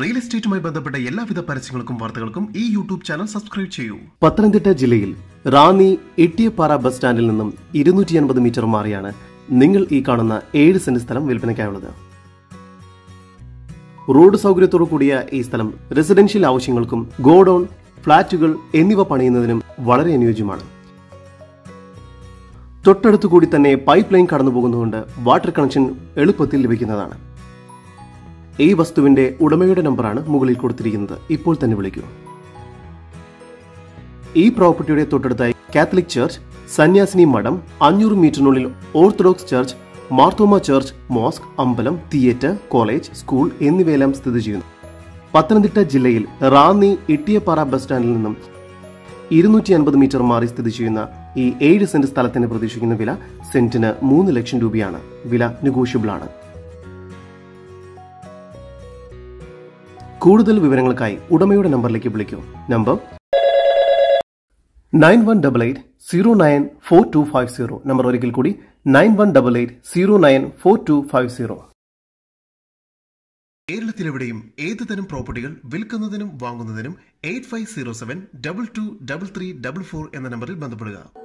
real എസ്റ്റേറ്റുമായി ബന്ധപ്പെട്ട എല്ലാവിധ പരസ്യങ്ങൾക്കും വാർത്തകൾക്കും ഈ യൂട്യൂബ് ചാനൽ സബ്സ്ക്രൈബ് ചെയ്യൂ പത്തനംതിട്ട ജില്ലയിൽ റാന്നി ഇട്ടിയപ്പാറ ബസ് സ്റ്റാൻഡിൽ നിന്നും ഇരുന്നൂറ്റി അൻപത് മീറ്റർ മാറിയാണ് നിങ്ങൾ ഈ കാണുന്ന ഏഴ് സെന്റ് സ്ഥലം വിൽപ്പനയ്ക്കായുള്ളത് റോഡ് സൗകര്യത്തോടു കൂടിയ ഈ സ്ഥലം റെസിഡൻഷ്യൽ ആവശ്യങ്ങൾക്കും ഗോഡൌൺ ഫ്ളാറ്റുകൾ എന്നിവ പണിയുന്നതിനും വളരെ അനുയോജ്യമാണ് തൊട്ടടുത്തു കൂടി തന്നെ പൈപ്പ് ലൈൻ കടന്നു പോകുന്നതുകൊണ്ട് വാട്ടർ കണക്ഷൻ എളുപ്പത്തിൽ ലഭിക്കുന്നതാണ് ഈ വസ്തുവിന്റെ ഉടമയുടെ നമ്പറാണ് മുകളിൽ കൊടുത്തിരിക്കുന്നത് ഇപ്പോൾ തന്നെ വിളിക്കൂ ഈ പ്രോപ്പർട്ടിയുടെ തൊട്ടടുത്തായി കാത്തലിക് ചർച്ച് സന്യാസിനി മഠം അഞ്ഞൂറ് മീറ്ററിനുള്ളിൽ orthodox church Marthoma church mosque അമ്പലം തിയേറ്റർ കോളേജ് സ്കൂൾ എന്നിവയെല്ലാം സ്ഥിതി ചെയ്യുന്നു പത്തനംതിട്ട ജില്ലയിൽ റാന്നി ഇട്ടിയപ്പാറ ബസ് സ്റ്റാൻഡിൽ നിന്നും ഇരുന്നൂറ്റി അൻപത് മീറ്റർ മാറി സ്ഥിതി ചെയ്യുന്ന ഈ ഏഴ് സെന്റ് സ്ഥലത്തിന് പ്രതീക്ഷിക്കുന്ന വില സെന്റിന് മൂന്ന് ലക്ഷം രൂപയാണ് വില നെഗോഷ്യബിൾ ആണ് കൂടുതൽ വിവരങ്ങൾക്കായി ഉടമയുടെ നമ്പറിലേക്ക് വിളിക്കൂ number nine one double eight zero nine four two five zero number ഒരിക്കൽ കൂടി nine one double eight zero nine four two five zero കേരളത്തിലെവിടെയും ഏത് തരം പ്രോപ്പർട്ടികൾ വിൽക്കുന്നതിനും വാങ്ങുന്നതിനും eight five zero seven double two double three double four എന്ന നമ്പറിൽ ബന്ധപ്പെടുക